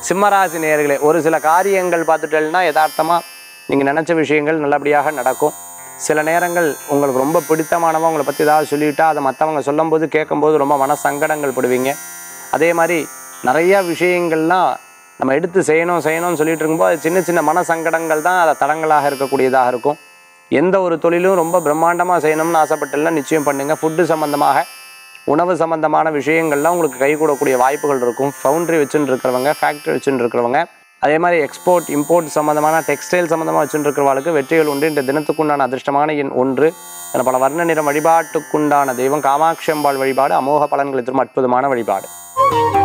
சிம்மராசி நேயர்களே ஒரு சில காரியங்கள் பார்த்துட்டேன்னா யதார்த்தமாக நீங்கள் நினச்ச விஷயங்கள் நல்லபடியாக நடக்கும் சில நேரங்கள் உங்களுக்கு ரொம்ப பிடித்தமானவங்க உங்களை பற்றி ஏதாவது சொல்லிவிட்டா அதை மற்றவங்க சொல்லும்போது கேட்கும்போது ரொம்ப மன சங்கடங்கள் படுவீங்க அதே மாதிரி நிறையா விஷயங்கள்லாம் நம்ம எடுத்து செய்யணும் செய்யணும்னு சொல்லிட்டு இருக்கும்போது அது சின்ன சின்ன மன சங்கடங்கள் தான் அதை தடங்களாக இருக்கக்கூடியதாக இருக்கும் எந்த ஒரு தொழிலும் ரொம்ப பிரம்மாண்டமாக செய்யணும்னு ஆசைப்பட்டெல்லாம் நிச்சயம் பண்ணுங்கள் ஃபுட்டு சம்மந்தமாக உணவு சம்பந்தமான விஷயங்கள்லாம் உங்களுக்கு கை கூடக்கூடிய வாய்ப்புகள் இருக்கும் ஃபவுண்ட்ரி வச்சுட்டு இருக்கிறவங்க ஃபேக்ட்ரி வச்சுட்டு இருக்கிறவங்க அதே மாதிரி எக்ஸ்போர்ட் இம்போர்ட் சம்மந்தமான டெக்ஸ்டைல் சம்மந்தமாக வச்சுட்டு இருக்கிறவங்களுக்கு வெற்றிகள் உண்டு இந்த தினத்துக்குண்டான அதிர்ஷ்டமான எண் ஒன்று என பல வர்ண நிற வழிபாட்டுக்குண்டான தெய்வம் காமாட்சி அம்பாள் வழிபாடு அமோக பலன்களை தரும் அற்புதமான வழிபாடு